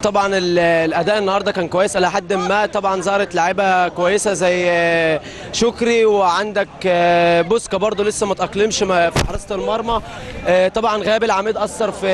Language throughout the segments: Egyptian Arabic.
طبعا ال- الاداء النهارده كان كويس الى حد ما طبعا ظهرت لعيبه كويسه زي آه، شكري وعندك آه، بوسكا برضو لسه ما تاقلمش ما- في حراسه المرمى آه، طبعا غياب العميد اثر في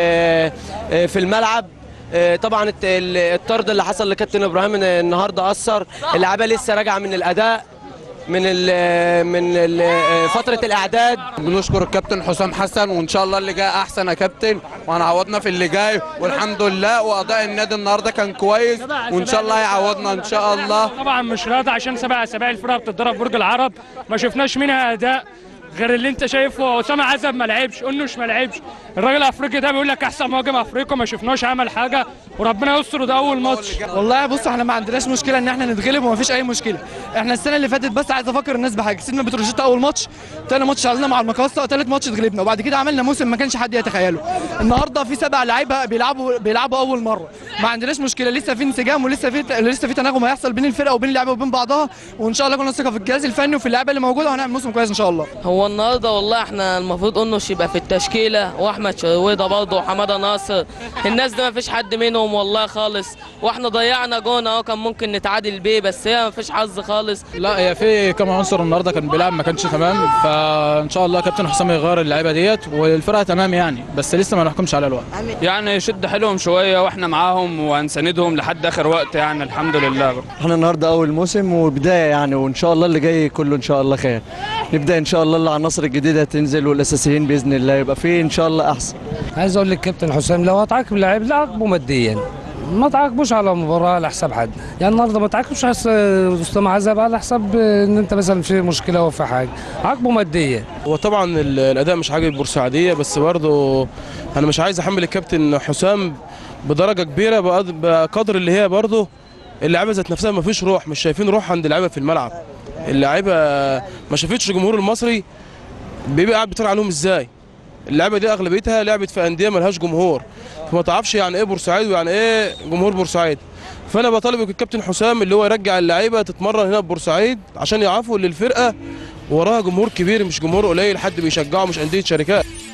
آه، في الملعب آه، طبعا الت- ال- الطرد اللي حصل لكابتن ابراهيم النهارده اثر اللعيبه لسه راجعه من الاداء من ال من ال فتره الاعداد بنشكر الكابتن حسام حسن وان شاء الله اللي جاي احسن يا كابتن وهنعوضنا في اللي جاي والحمد لله واداء النادي النهارده كان كويس وان شاء الله هيعوضنا ان شاء الله طبعا مش راضي عشان سبع اسابيع الفرقه بتتدرب برج العرب ما شفناش منها اداء غير اللي انت شايفه اسامه عزب ما لعبش انوش ما لعبش الراجل الافريقي ده بيقول لك احسن مهاجم افريقيا ما شفناش عمل حاجه وربنا يستر ده اول ماتش والله بص احنا ما عندناش مشكله ان احنا نتغلب وما فيش اي مشكله احنا السنه اللي فاتت بس عايز افكر الناس بحاجه كسبنا بتروجيتا اول ماتش تاني ماتش علينا مع المقاصه تالت ماتش اتغلبنا وبعد كده عملنا موسم ما كانش حد يتخيله النهارده في سبع لعيبه بيلعبوا بيلعبوا اول مره ما عندناش مشكله لسه في انسجام ولسه في لسه في تناغم هيحصل بين الفرقه وبين اللعيبه وبين بعضها وان شاء الله كنا ثقه في الجهاز الفني وفي اللعيبه اللي موجوده وهنعمل موسم كويس ان شاء الله هو النهارده والله احنا المفروض انه يبقى في التشكيله واحمد شويده برضه وحماده ناصر الناس دي ما فيش حد منهم والله خالص واحنا ضيعنا جون اهو كان ممكن نتعادل بيه بس هي ما فيش حظ خالص لا هي في كام عنصر النهارده كان بيلعب ما كانش تمام فان شاء الله كابتن حسام يغير اللعيبه ديت والفرقه تمام يعني بس لسه ما نحكمش على الوقت يعني شد حيلهم شويه واحنا معاهم وهنساندهم لحد اخر وقت يعني الحمد لله احنا النهارده اول موسم وبدايه يعني وان شاء الله اللي جاي كله ان شاء الله خير نبدا ان شاء الله العناصر الجديده تنزل والاساسيين باذن الله يبقى في ان شاء الله احسن عايز اقول لك كابتن حسام لو هتعاقب لاعب لا عاقبه ماديا ما تعاقبوش على مباراه على حساب حد يعني النهارده ما تعاقبش حس- اسامه عزب على حساب ان انت مثلا في مشكله او في حاجه عاقبه ماديا هو طبعا ال- الاداء مش عاجب البورسعيديه بس برضه انا مش عايز احمل الكابتن حسام بدرجه كبيره بقد- بقدر اللي هي برضه اللعيبه ذات نفسها ما فيش روح مش شايفين روح عند اللعيبه في الملعب اللعيبه ما شافتش الجمهور المصري بيبقى قاعد بيتفرج عليهم ازاي اللعيبه دي اغلبيتها لعبت في انديه ملهاش جمهور فما تعرفش يعني ايه بورسعيد ويعني ايه جمهور بورسعيد فانا بطالب الكابتن حسام اللي هو يرجع اللعيبه تتمرن هنا في بورسعيد عشان يعرفوا ان الفرقه وراها جمهور كبير مش جمهور قليل حد بيشجعه مش انديه شركات